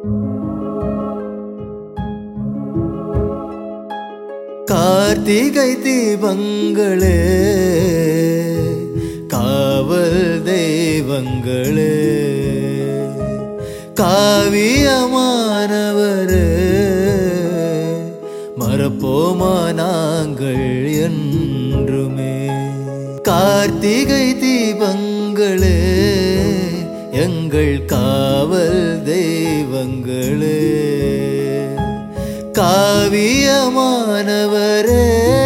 கார்த்திகை தீபங்களே காவல் தெய்வங்களே காவியமானவரே மறப்போமா நாங்கள் என்றுமே கார்த்திகை தீபங்களே எங்கள் காவல் தெய்வங்களே காவியமானவரே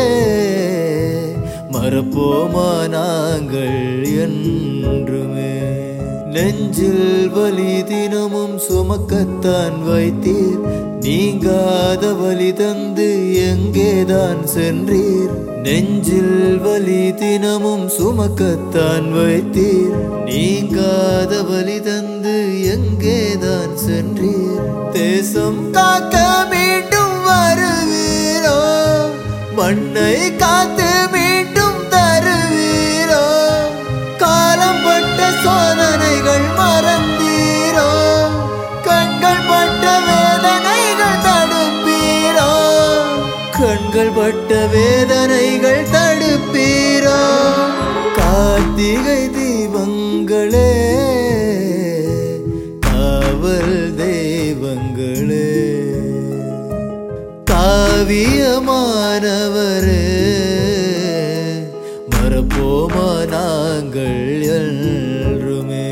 மறப்போமா நாங்கள் என்றுமே நெஞ்சில் வலி தினமும் சுமக்கத்தான் வைத்தீர் நீங்காத வலி தந்து எங்கேதான் சென்றீர் நெஞ்சில் வலி தினமும் சுமக்கத்தான் வைத்தீர் நீங்காத வலி தந்து எங்கேதான் சென்றீர் தேசம் காக்க மீண்டும் வருவீரோ மண்ணை காத்து மீண்டும் தருவீரோ காலம் பட்ட சோதனைகள் மறந்தீரோ கண்கள் பட்ட வேதனைகள் தடுப்பீரோ கண்கள் பட்ட வேதனைகள் தடுப்பீரோ கார்த்திகை தீபங்களே காவல் தெய்வங்களே காவியமானவரே மறப்போமா நாங்கள் என்றுமே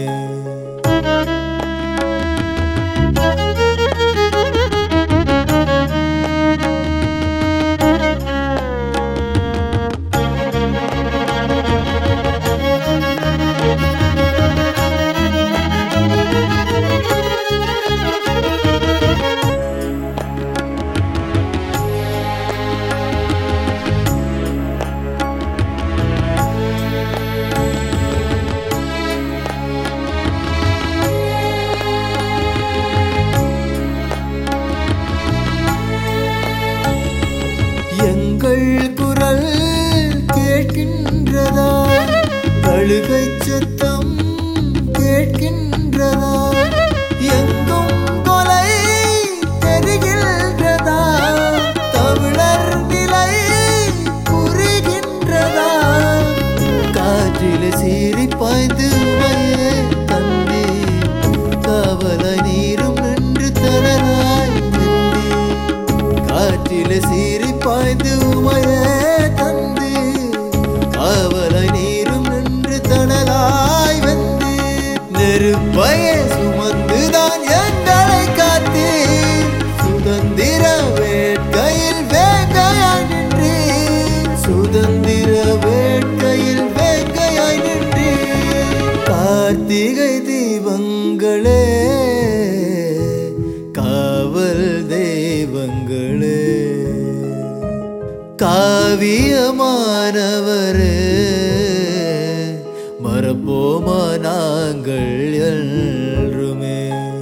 எங்கள் குரல் கேட்கின்றதா அழுகை சத்தம் கேட்கின்றதா எங்கும் கொலை தெரிகின்றதா தமிழர் நிலை புரிகின்றதா காற்றில் சீறி பாய்ந்து உமையே தந்தி காவல நீரும் நின்று தனராய் நின்றி காற்றில சீறி பாய்ந்து உமையே தந்து காவல நீரும் நின்று தணலாய் வந்து நெருப்பையே சுமந்துதான் எங்களை காத்து சுதந்திர வேட்கையில் வேங்கையாய் நின்று சுதந்திர வேட்கையில் வேங்கையாய் நின்று கார்த்திகை தீபங்களே காவல் தெய்வங்களே காவியமானவரே மறப்போமா நாங்கள் என்றுமே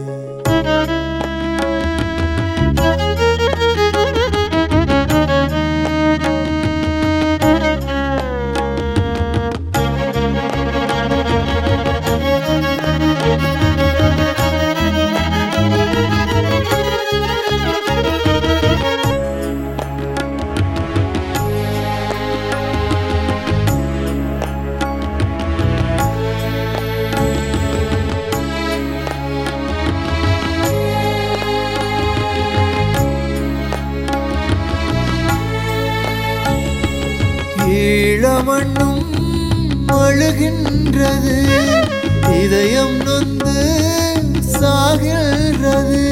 ஈழமண்ணும் அழுகின்றது இதயம் நொந்து சாகின்றது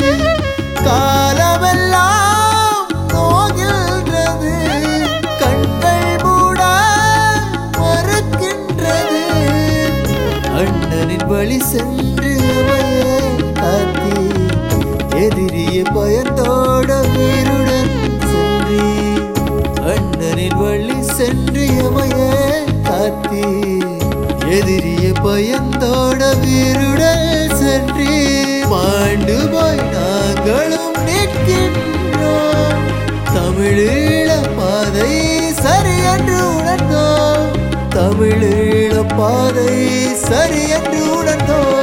காலமெல்லாம் நோகின்றது கண்கள் மூட மறுக்கின்றது அண்ணனின் வழி சென்று அவையே காத்தி எதிரிய பயத்தோட வீருடன் சென்றி அண்ணனின் வழி சென்று எமையே காத்தி எதிரிய பயந்தோட வீருடன் சென்றி மாண்டு போய் நாங்களும் நிற்கின்றோம் தமிழீழ பாதை சரி என்று உணர்ந்தோம் தமிழீழ பாதை சரி என்று உணர்ந்தோம்